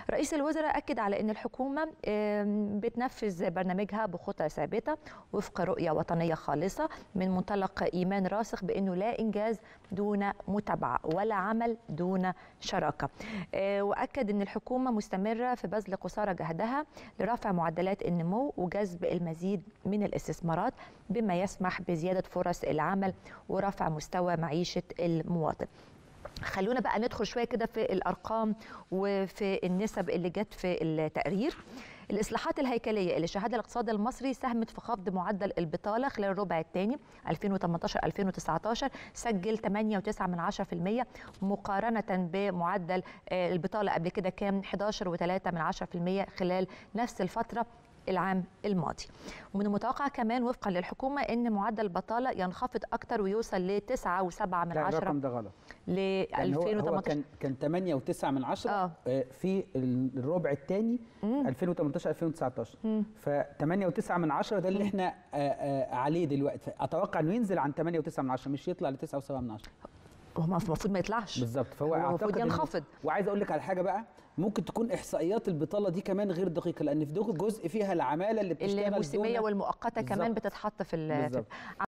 رئيس الوزراء أكد على أن الحكومة آم، بتنفذ برنامجها بخطى ثابتة وفق رؤية وطنية خالصة من منطلق إيمان راسخ بأنه لا إنجاز دون متابعة ولا عمل دون شراكة آه، وأكد أن الحكومة مستمرة في بذل قصارى جهدها لرفع معدلات النمو وجذب المزيد من الاستثمارات بما يسمح بزيادة فرص العمل ورفع مستوى معيشة المواطن خلونا بقى ندخل شويه كده في الارقام وفي النسب اللي جت في التقرير الاصلاحات الهيكليه اللي شهدها الاقتصاد المصري ساهمت في خفض معدل البطاله خلال الربع الثاني 2018 2019 سجل 8.9% مقارنه بمعدل آه، البطاله قبل كده كان 11.3% خلال نفس الفتره العام الماضي ومن المتوقع كمان وفقا للحكومه ان معدل البطاله ينخفض اكتر ويوصل ل 9.7 من لا عشرة الرقم ده غلط ل يعني هو, هو 2018 كان كان 8 و9 من 10 آه. آه. في الربع الثاني 2018 2019 ف 8 و9 من 10 ده اللي احنا آه آه عليه دلوقتي اتوقع انه ينزل عن 8 و9 من 10 مش يطلع ل 9 و7 من 10 هو المفروض ما يطلعش بالظبط فهو هو المفروض اعتقد إنه- ينخفض وعايز اقول لك على حاجه بقى ممكن تكون احصائيات البطاله دي كمان غير دقيقه لان في ده جزء فيها العماله اللي بتشتغل الموسميه دون- والمؤقته كمان بالظبط. بتتحط في ال- في بالظبط